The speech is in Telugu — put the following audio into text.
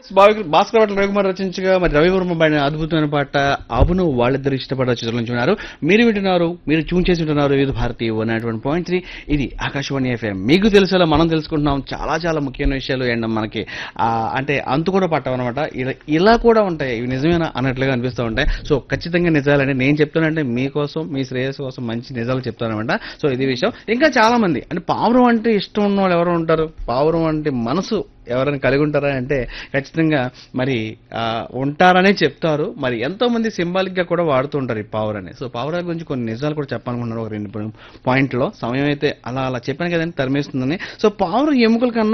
భాస్కర్ భాస్కర్ భట్ల రవికుమార్ రచించగా మరి రవివర్మ పాడిన అద్భుతమైన పాట అవును వాళ్ళిద్దరు ఇష్టపడ్డ చిత్రం నుంచి ఉన్నారు మీరు వింటున్నారు మీరు ట్యూన్ చేసి ఉంటున్నారు Vividh Bharati one one point three ఇది ఆకాశవాణి ఎఫ్ఎం మీకు తెలిసేలా మనం తెలుసుకుంటున్నాం చాలా చాలా ముఖ్యమైన విషయాలు అండ్ మనకి ఆ, అంటే అంతు కూడా పట్టవన్నమాట ఇలా ఇలా కూడా ఉంటాయి ఇవి నిజమేనా అన్నట్లుగా అనిపిస్తూ ఉంటాయి సో ఖచ్చితంగా నిజాలంటే నేను చెప్తానంటే మీకోసం మీ శ్రేయస్సు కోసం మంచి నిజాలు చెప్తానమాట సో ఇది విషయం ఇంకా చాలా మంది అంటే పావురం అంటే ఇష్టం ఉన్న వాళ్ళు ఎవరు ఉంటారు పావురం అంటే మనసు ఎవరైనా కలిగి ఉంటారా అంటే ఖచ్చితంగా మరి ఆ, ఉంటారనే చెప్తారు మరి ఎంతో మంది సింబాలిక్ గా కూడా వాడుతూ ఉంటారు ఈ పావురని సో పావురాల గురించి కొన్ని నిజాలు కూడా చెప్పాలనుకుంటున్నారు ఒక రెండు పాయింట్లో సమయం అయితే అలా అలా చెప్పాను కదండి తరిమేస్తుందని సో పావురం ఎముకల కన్నా